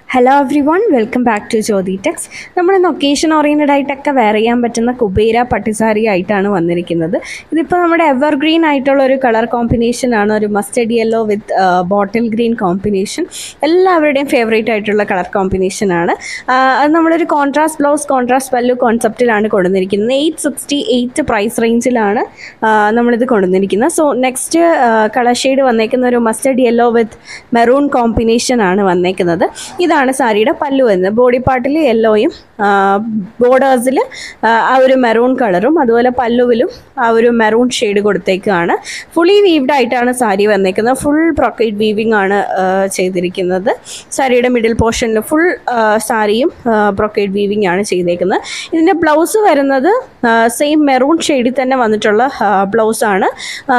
hello everyone welcome back to Jyothi Tex നമ്മൾ ഇന്ന് occasion oriented ആയിട്ടൊക്കെ വെയർ ചെയ്യാൻ പറ്റുന്ന കുബേര പട്ടുസാരി ആയിട്ടാണ് വന്നിരിക്കുന്നത് ഇതിപ്പോൾ നമ്മുടെ എവർഗ്രീൻ ആയിട്ടുള്ള ഒരു കളർ കോമ്പിനേഷൻ ആണ് ഒരു mustard yellow with bottle green combination എല്ലാവരുടെയും ഫേവറേറ്റ് ആയിട്ടുള്ള കളർ കോമ്പിനേഷൻ ആണ് ആ, അത് നമ്മളൊരു കോൺട്രാസ്റ്റ് ബ്ലൗസ് കോൺട്രാസ്റ്റ് പല്ലു കോൺസെപ്റ്റിലാണ് കൊണ്ടുവന്നിരിക്കുന്നത് എയ്റ്റ് സിക്സ്റ്റി എയ്റ്റ് പ്രൈസ് റേഞ്ചിലാണ് ആ, നമ്മളിത് കൊണ്ടുവന്നിരിക്കുന്നത് സോ നെക്സ്റ്റ് കളർ ഷെയ്ഡ് വന്നേക്കുന്ന ഒരു mustard yellow with maroon combination ആണ് വന്നേക്കുന്നത് ഇതാണ് സാരിയുടെ പല്ലു വരുന്നത് ബോഡി പാർട്ടിൽ യെല്ലോയും ബോർഡേഴ്സിൽ ആ ഒരു മെറൂൺ കളറും അതുപോലെ പല്ലുവിലും ആ ഒരു മെറൂൺ ഷെയ്ഡ് കൊടുത്തേക്കാണ് ഫുള്ളി വീവ്ഡ് ആയിട്ടാണ് സാരി വന്നേക്കുന്നത് ഫുൾ ബ്രോക്കേറ്റ് വീവിംഗ് ആണ് ആ, ചെയ്തിരിക്കുന്നത് സാരിയുടെ മിഡിൽ പോർഷനിൽ ഫുൾ സാരിയും ബ്രോക്കേറ്റ് വീവിംഗ് ആണ് ചെയ്തേക്കുന്നത് ഇതിൻ്റെ ബ്ലൗസ് വരുന്നത് സെയിം മെറൂൺ ഷെയ്ഡിൽ തന്നെ വന്നിട്ടുള്ള ബ്ലൗസാണ്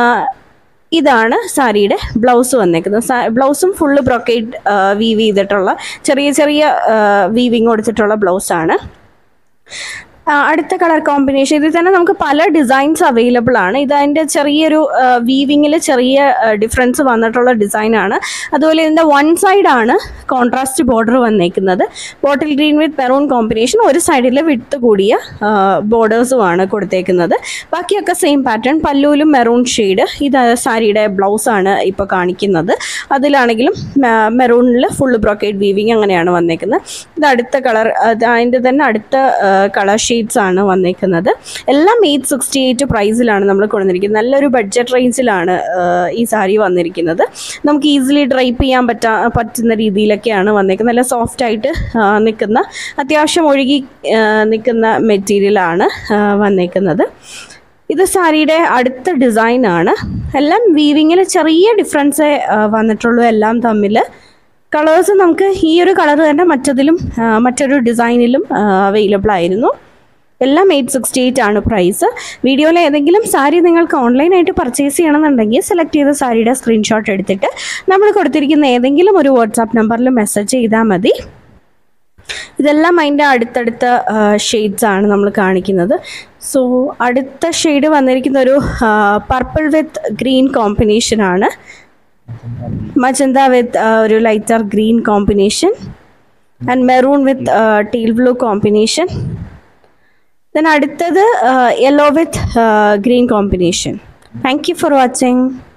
ഇതാണ് സാരിയുടെ ബ്ലൗസ് വന്നേക്കുന്നത് സാ ബ്ലൗസും ഫുള്ള് ബ്രൊക്കേറ്റ് വീവ് ചെയ്തിട്ടുള്ള ചെറിയ ചെറിയ വീവിങ് കൊടുത്തിട്ടുള്ള ബ്ലൗസാണ് ആ, അടുത്ത കളർ കോമ്പിനേഷൻ ഇതിൽ തന്നെ നമുക്ക് പല ഡിസൈൻസ് അവൈലബിൾ ആണ് ഇത് അതിൻ്റെ ചെറിയൊരു വീവിങ്ങിൽ ചെറിയ ഡിഫറൻസ് വന്നിട്ടുള്ള ഡിസൈനാണ് അതുപോലെ ഇതിൻ്റെ വൺ സൈഡാണ് കോൺട്രാസ്റ്റ് ബോർഡർ വന്നേക്കുന്നത് bottle green with maroon combination ഒരു സൈഡിൽ വിട്ട് കൂടിയ ബോർഡേഴ്സുമാണ് കൊടുത്തേക്കുന്നത് ബാക്കിയൊക്കെ സെയിം പാറ്റേൺ പല്ലുവിലും മെറൂൺ ഷെയ്ഡ് ഇത് സാരിയുടെ ബ്ലൗസാണ് ഇപ്പോൾ കാണിക്കുന്നത് അതിലാണെങ്കിലും മെറൂണിൽ ഫുള്ള് ബ്രോക്കേഡ് വീവിങ് അങ്ങനെയാണ് വന്നേക്കുന്നത് ഇത് അടുത്ത കളർ അതിൻ്റെ തന്നെ അടുത്ത കളർ ഷെയ്ഡ്സ് ആണ് വന്നേക്കുന്നത് എല്ലാം എയ്റ്റ് സിക്സ്റ്റി എയ്റ്റ് പ്രൈസിലാണ് നമ്മൾ കൊണ്ടുവന്നിരിക്കുന്നത് നല്ലൊരു ബഡ്ജറ്റ് റേഞ്ചിലാണ് ഈ സാരി വന്നിരിക്കുന്നത് നമുക്ക് ഈസിലി ഡ്രൈപ്പ് ചെയ്യാൻ പറ്റാ പറ്റുന്ന രീതിയിലൊക്കെയാണ് വന്നേക്കുന്നത് നല്ല സോഫ്റ്റ് ആയിട്ട് നിൽക്കുന്ന അത്യാവശ്യം ഒഴുകി ആ, നിൽക്കുന്ന മെറ്റീരിയലാണ് വന്നേക്കുന്നത് ഇത് സാരിയുടെ അടുത്ത ഡിസൈനാണ് എല്ലാം വീവിങ്ങിൽ ചെറിയ ഡിഫറൻസേ ആ, വന്നിട്ടുള്ളൂ എല്ലാം തമ്മിൽ കളേഴ്സ് നമുക്ക് ഈ ഒരു കളർ തന്നെ മറ്റതിലും ആ, മറ്റൊരു ഡിസൈനിലും അവൈലബിൾ ആയിരുന്നു എല്ലാം എയ്റ്റ് സിക്സ്റ്റി എയ്റ്റ് ആണ് പ്രൈസ് വീഡിയോയിൽ ഏതെങ്കിലും സാരി നിങ്ങൾക്ക് ഓൺലൈനായിട്ട് പർച്ചേസ് ചെയ്യണമെന്നുണ്ടെങ്കിൽ സെലക്ട് ചെയ്ത സാരിയുടെ സ്ക്രീൻഷോട്ട് എടുത്തിട്ട് നമ്മൾ കൊടുത്തിരിക്കുന്ന ഏതെങ്കിലും ഒരു വാട്സാപ്പ് നമ്പറിൽ മെസ്സേജ് ചെയ്താൽ മതി ഇതെല്ലാം അതിൻ്റെ അടുത്തടുത്ത ഷെയ്ഡ്സ് ആണ് നമ്മൾ കാണിക്കുന്നത് സോ അടുത്ത ഷെയ്ഡ് വന്നിരിക്കുന്ന ഒരു പർപ്പിൾ വിത്ത് ഗ്രീൻ കോമ്പിനേഷൻ ആണ് മജന്ത വിത്ത് ഒരു lighter green combination and maroon with teal blue combination then അടുത്തത് yellow with green combination thank you for watching